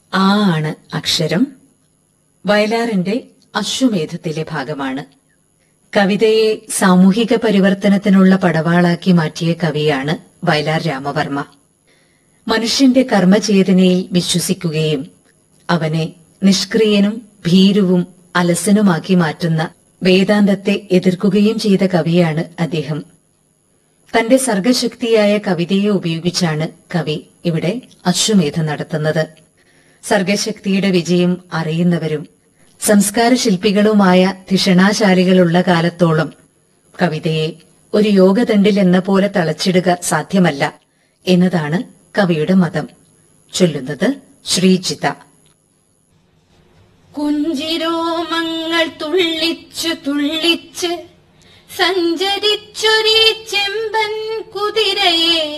ആ ആണ് അക്ഷരം വയലാറിന്റെ അശ്വമേധത്തിലെ ഭാഗമാണ് കവിതയെ സാമൂഹിക പരിവർത്തനത്തിനുള്ള പടവാളാക്കി മാറ്റിയ കവിയാണ് വയലാർ രാമവർമ്മ മനുഷ്യന്റെ കർമ്മചേതനയിൽ വിശ്വസിക്കുകയും അവനെ നിഷ്ക്രിയനും ഭീരുവും അലസനുമാക്കി മാറ്റുന്ന വേദാന്തത്തെ എതിർക്കുകയും ചെയ്ത കവിയാണ് അദ്ദേഹം തന്റെ സർഗശക്തിയായ കവിതയെ ഉപയോഗിച്ചാണ് കവി ഇവിടെ അശ്വമേധം നടത്തുന്നത് സർഗശക്തിയുടെ വിജയം അറിയുന്നവരും സംസ്കാര ശില്പികളുമായ ധിഷണാശാലികളുള്ള കാലത്തോളം കവിതയെ ഒരു യോഗദണ്ഡിൽ എന്ന പോലെ തളച്ചിടുക സാധ്യമല്ല എന്നതാണ് കവിയുടെ മതം ചൊല്ലുന്നത് ശ്രീജിത കുഞ്ചിരോമങ്ങൾ തുള്ളിച്ചു തുള്ളിച്ച് സഞ്ചരിച്ചൊരീ ചെമ്പൻ കുതിരയെ